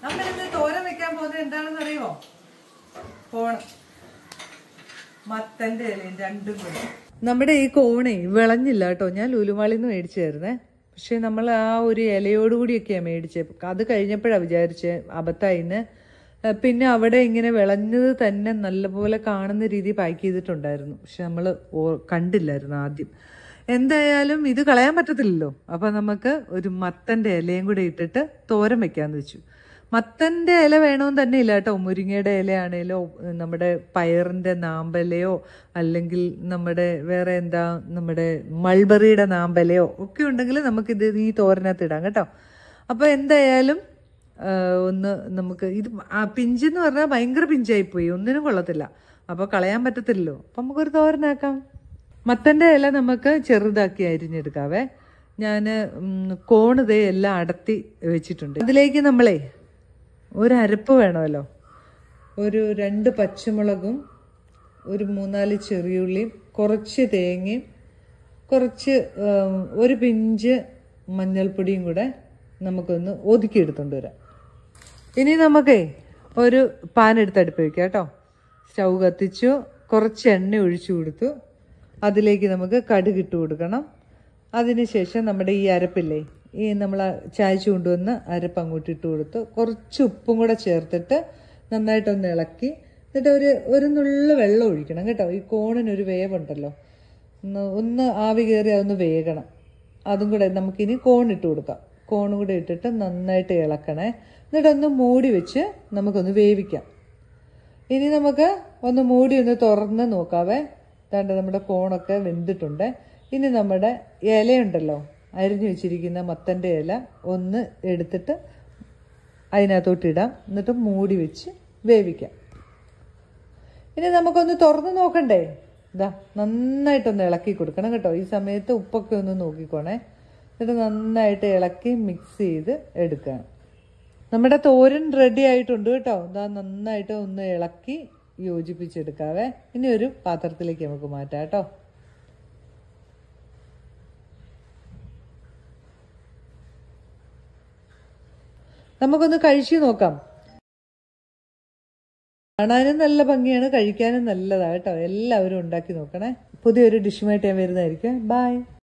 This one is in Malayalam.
നമ്മൾ ഇന്ന് തോരൻ വെക്കാൻ പോകുന്നത് എന്താണെന്ന് അറിയുമോ കോൺ മത്തന്റെ ഇലയും രണ്ടും കൂടി നമ്മുടെ ഈ കോണേ വിളഞ്ഞില്ല കേട്ടോ ഞാൻ ലുലുമാളിന്ന് മേടിച്ചായിരുന്നേ പക്ഷെ നമ്മൾ ആ ഒരു ഇലയോടുകൂടിയൊക്കെയാണ് മേടിച്ചത് അത് കഴിഞ്ഞപ്പോഴാണ് വിചാരിച്ചത് അബദ്ധായിന്ന് പിന്നെ അവിടെ ഇങ്ങനെ വിളഞ്ഞത് തന്നെ നല്ലപോലെ കാണുന്ന രീതി പാക്ക് ചെയ്തിട്ടുണ്ടായിരുന്നു പക്ഷെ നമ്മൾ കണ്ടില്ലായിരുന്നു ആദ്യം എന്തായാലും ഇത് കളയാൻ പറ്റത്തില്ലല്ലോ അപ്പൊ നമുക്ക് ഒരു മത്തന്റെ ഇലയും കൂടെ ഇട്ടിട്ട് തോരൻ വെക്കാന്ന് വെച്ചു മത്തന്റെ ഇല വേണമെന്ന് തന്നെ ഇല്ല കേട്ടോ മുരിങ്ങയുടെ ഇലയാണേലോ നമ്മുടെ പയറിന്റെ നാമ്പലയോ അല്ലെങ്കിൽ നമ്മുടെ വേറെ എന്താ നമ്മുടെ മൾബറിയുടെ നാമ്പലയോ ഒക്കെ ഉണ്ടെങ്കിൽ നമുക്കിത് ഈ തോരനകത്ത് ഇടാം കേട്ടോ അപ്പൊ എന്തായാലും ആ, ഒന്ന് നമുക്ക് ഇത് ആ പിഞ്ചെന്ന് പറഞ്ഞാൽ ഭയങ്കര പിഞ്ചായിപ്പോയി ഒന്നിനും കൊള്ളത്തില്ല അപ്പോൾ കളയാൻ പറ്റത്തില്ലല്ലോ അപ്പം നമുക്കൊരു തോരനാക്കാം മത്തൻ്റെ ഇല നമുക്ക് ചെറുതാക്കി അരിഞ്ഞെടുക്കാവേ ഞാൻ കോണ് ദേ എല്ലാം അടത്തി വെച്ചിട്ടുണ്ട് അതിലേക്ക് നമ്മളേ ഒരു അരപ്പ് വേണമല്ലോ ഒരു രണ്ട് പച്ചമുളകും ഒരു മൂന്നാല് ചെറിയുള്ളിയും കുറച്ച് തേങ്ങയും കുറച്ച് ഉം, ഒരു പിഞ്ച് മഞ്ഞൾപ്പൊടിയും കൂടെ നമുക്കൊന്ന് ഒതുക്കിയെടുത്തോണ്ട് വരാം ഇനി നമുക്കേ ഒരു പാൻ എടുത്ത് അടുപ്പ് വെക്കാം കേട്ടോ സ്റ്റൗ കത്തിച്ചു കുറച്ച് എണ്ണ ഒഴിച്ചു കൊടുത്തു അതിലേക്ക് നമുക്ക് കടുക് ഇട്ട് കൊടുക്കണം അതിനുശേഷം നമ്മുടെ ഈ അരപ്പില്ലേ ഈ നമ്മൾ ചായച്ചു കൊണ്ടുവന്ന് അരപ്പ് അങ്ങോട്ട് ഇട്ട് കൊടുത്തു കുറച്ച് ഉപ്പും കൂടെ ചേർത്തിട്ട് നന്നായിട്ടൊന്ന് ഇളക്കി എന്നിട്ട് ഒരു ഒരു നുള്ളു വെള്ളം ഒഴിക്കണം കേട്ടോ ഈ കോണിനൊരു വേവുണ്ടല്ലോ ഒന്ന് ഒന്ന് ആവി കയറി അതൊന്ന് വേകണം അതും കൂടെ നമുക്കിനി കോൺ ഇട്ട് കൊടുക്കാം കോണും കൂടെ ഇട്ടിട്ട് നന്നായിട്ട് ഇളക്കണേ എന്നിട്ട് ഒന്ന് മൂടി വെച്ച് നമുക്കൊന്ന് വേവിക്കാം ഇനി നമുക്ക് ഒന്ന് മൂടി ഒന്ന് തുറന്ന് നോക്കാവേ ദാണ്ട് നമ്മുടെ കോണൊക്കെ വെന്തിട്ടുണ്ട് ഇനി നമ്മുടെ ഇലയുണ്ടല്ലോ അരിഞ്ഞു വെച്ചിരിക്കുന്ന മത്തൻ്റെ ഇല ഒന്ന് എടുത്തിട്ട് അതിനകത്തോട്ട് ഇടാം എന്നിട്ട് മൂടി വെച്ച് വേവിക്കാം ഇനി നമുക്കൊന്ന് തുറന്ന് നോക്കണ്ടേ ഇതാ നന്നായിട്ടൊന്ന് ഇളക്കി കൊടുക്കണം കേട്ടോ ഈ സമയത്ത് ഉപ്പൊക്കെ ഒന്ന് നോക്കിക്കോണേ എന്നിട്ട് നന്നായിട്ട് ഇളക്കി മിക്സ് ചെയ്ത് എടുക്കുക നമ്മുടെ തോരൻ റെഡി ആയിട്ടുണ്ട് കേട്ടോ ഇതാ നന്നായിട്ട് ഒന്ന് ഇളക്കി യോജിപ്പിച്ചെടുക്കാവേ ഇനി ഒരു പാത്രത്തിലേക്ക് നമുക്ക് മാറ്റാം കേട്ടോ നമുക്കൊന്ന് കഴിച്ചു നോക്കാം കാണാനും നല്ല ഭംഗിയാണ് കഴിക്കാനും നല്ലതാണ് കേട്ടോ എല്ലാവരും ഉണ്ടാക്കി നോക്കണേ പുതിയൊരു ഡിഷുമായിട്ട് ഞാൻ വരുന്നതായിരിക്കും ബൈ